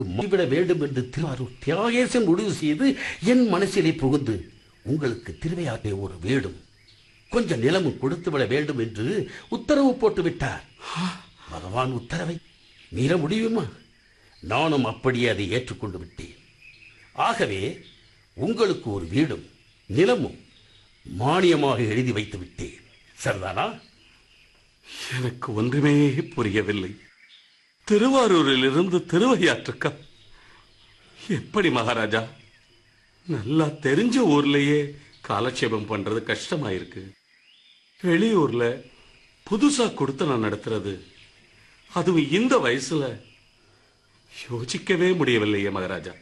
முடிவிட வேண்டும் என்று திருவாரூர் தியாகேசன் முடிவு செய்து என் மனசிலே புகுந்து உங்களுக்கு திருவையாற்றை ஒரு வீடும் கொஞ்சம் நிலமும் கொடுத்து விட வேண்டும் என்று உத்தரவு போட்டு விட்டார் பகவான் உத்தரவை மீற முடியுமா நானும் அப்படியே அதை ஏற்றுக்கொண்டு விட்டேன் ஆகவே உங்களுக்கு ஒரு வீடும் நிலமும் மானியமாக எழுதி வைத்து விட்டேன் சரிதானா எனக்கு ஒன்றுமே புரியவில்லை திருவாரூரிலிருந்து திருவையாற்றுக்கா எப்படி மகாராஜா நல்லா தெரிஞ்ச ஊர்லயே காலட்சேபம் பண்றது கஷ்டமாயிருக்கு வெளியூர்ல புதுசா கொடுத்து நான் நடத்துறது அதுவும் இந்த வயசுல யோசிக்கவே முடியவில்லையே மகாராஜா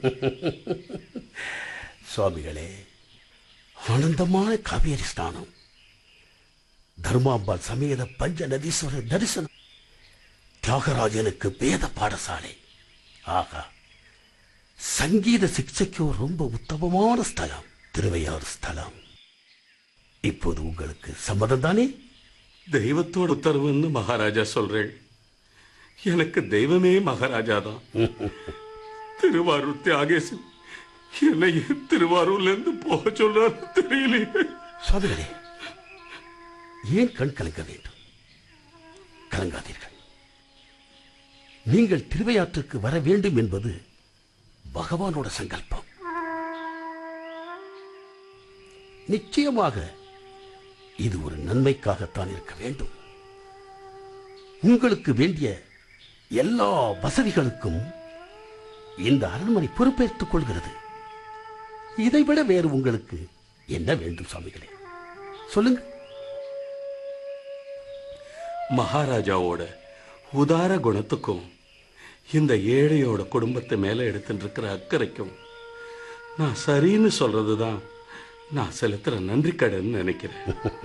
சுவாமிகளே ஆனந்தமான காவேரி ஸ்நானம் தர்மாம்பாள் சமேத பஞ்ச நதீஸ்வரர் தரிசனம் தியாகராஜனுக்கு வேத பாடசாலை ஆகா சங்கீத சிக்ஷைக்கு ரொம்ப உத்தமமான ஸ்தலம் திருவையாறு ஸ்தலம் இப்போது உங்களுக்கு சம்மதம் தானே தெய்வத்தோட உத்தரவுன்னு மகாராஜா சொல்றேன் எனக்கு தெய்வமே மகாராஜா தான் திருவாரூர் தியாகேசன் என்னை ஏன் திருவாரூர்ல இருந்து போக சொல்றாரு தெரியலையே சுவாமிகளே ஏன் கண் கலங்க வேண்டும் கலங்காதீர்கள் நீங்கள் திருவையாற்றுக்கு வர வேண்டும் என்பது பகவானோட சங்கல்பம் நிச்சயமாக இது ஒரு நன்மைக்காகத்தான் இருக்க வேண்டும் உங்களுக்கு வேண்டிய எல்லா வசதிகளுக்கும் இந்த அரண்மனை பொறுப்பேற்றுக் கொள்கிறது இதைவிட வேறு உங்களுக்கு என்ன வேண்டும் சுவாமிகளே சொல்லுங்க மகாராஜாவோட உதார குணத்துக்கும் இந்த ஏழையோட குடும்பத்தை மேல எடுத்துட்டு இருக்கிற அக்கறைக்கும் நான் சரின்னு சொல்றதுதான் நான் செலுத்துற நன்றி கடன் நினைக்கிறேன்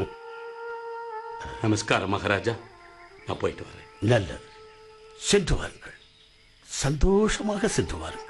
நமஸ்காரம் மகாராஜா நான் போயிட்டு வரேன் நல்லது சென்று வாருங்கள் சந்தோஷமாக சென்று வாருங்கள்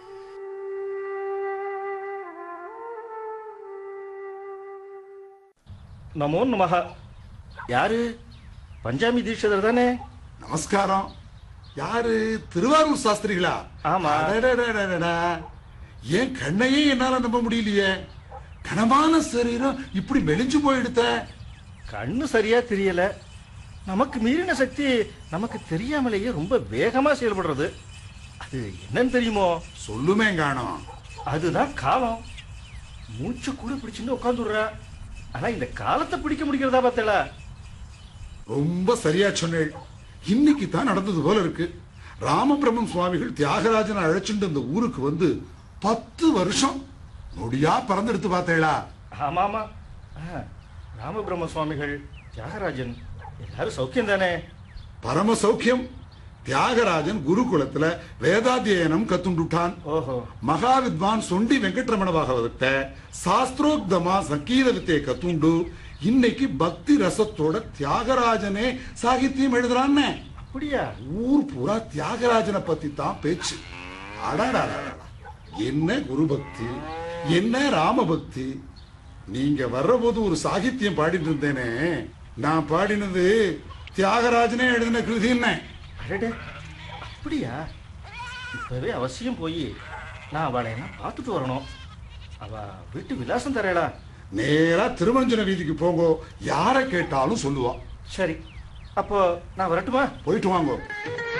நமோ நமஹ யாரு பஞ்சாமி தீட்சிதர் தானே நமஸ்காரம் யாரு திருவாரூர் சாஸ்திரிகளா ஆமா. அடடடடடடா. என் கண்ணையே என்னால நம்ப முடியலையே கனமான சரீரம் இப்படி மெலிஞ்சு போயிடுத்த கண்ணு சரியா தெரியல நமக்கு மீறின சக்தி நமக்கு தெரியாமலேயே ரொம்ப வேகமா செயல்படுறது அது என்னன்னு தெரியுமோ சொல்லுமே காணோம் அதுதான் காலம் மூச்சு கூட பிடிச்சுன்னு உட்காந்துடுற ஆனா இந்த காலத்தை பிடிக்க முடிக்கிறதா பார்த்தல ரொம்ப சரியா சொன்னேள் இன்னைக்கு தான் நடந்தது போல இருக்கு ராமபிரம்மம் சுவாமிகள் தியாகராஜனை அழைச்சிட்டு இந்த ஊருக்கு வந்து பத்து வருஷம் நொடியா பறந்தெடுத்து பார்த்தேளா ஆமா ஆமா ஆ, ராமபிரம்ம சுவாமிகள் தியாகராஜன் எல்லாரும் சௌக்கியம் தானே பரம சௌக்கியம் தியாகராஜன் குருகுலத்துல வேதாத்தியனம் கத்துண்டுட்டான் ஓஹோ ಮಹಾವಿದ್ವಾನ್ ಸೊಂಡಿ ವೆಂಕಟರಮಣ ಭಾಗವತ சாஸ்திரோக்தமா சங்கீத வித்தையை கத்துண்டு இன்னைக்கு பக்தி ரசத்தோட தியாகராஜனே சாகித்யம் எழுதுறான்னு அப்படியா ஊர் பூரா தியாகராஜனை பத்தி தான் பேச்சு அடாடாடாடா என்ன குரு பக்தி என்ன ராம பக்தி நீங்க வர்றபோது ஒரு சாகித்யம் பாடிட்டு இருந்தேனே நான் பாடினது தியாகராஜனே எழுதின கிருதி என்ன அடடே அப்படியா இப்பவே அவசியம் போய் நான் அவளை எல்லாம் பார்த்துட்டு வரணும் அவ வீட்டு விலாசம் தரேடா நேரா திருமஞ்சன வீதிக்கு போங்க யாரை கேட்டாலும் சொல்லுவா சரி அப்போ நான் வரட்டுமா போயிட்டு வாங்க